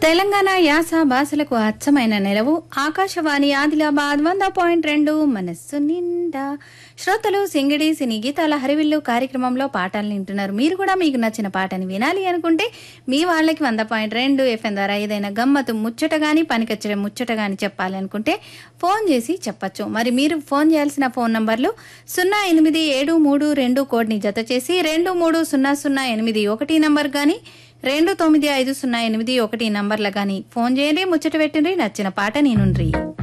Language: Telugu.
తెలంగాణ యాస భాషలకు అచ్చమైన నెలవు ఆకాశవాణి ఆదిలాబాద్ వంద పాయింట్ రెండు మనస్సు నిండా శ్రోతలు సింగిడి సినీ గీతాల హరివిల్లు కార్యక్రమంలో పాటలు వింటున్నారు మీరు కూడా మీకు నచ్చిన పాటని వినాలి అనుకుంటే మీ వాళ్ళకి వంద పాయింట్ రెండు ఎఫ్ఎం ద్వారా ఏదైనా గమ్మతు ముచ్చట గాని పనికొచ్చడం ముచ్చట గాని చెప్పాలి అనుకుంటే ఫోన్ చేసి చెప్పచ్చు మరి మీరు ఫోన్ చేయాల్సిన ఫోన్ నంబర్లు సున్నా ఎనిమిది ఏడు మూడు రెండు కోడ్ని జత చేసి రెండు మూడు సున్నా సున్నా ఎనిమిది ఒకటి నంబర్ కానీ రెండు తొమ్మిది ఐదు సున్నా ఎనిమిది ఒకటి నంబర్ల కానీ ఫోన్ చేయండి ముచ్చట పెట్టండి నచ్చిన పాట నేనుండ్రి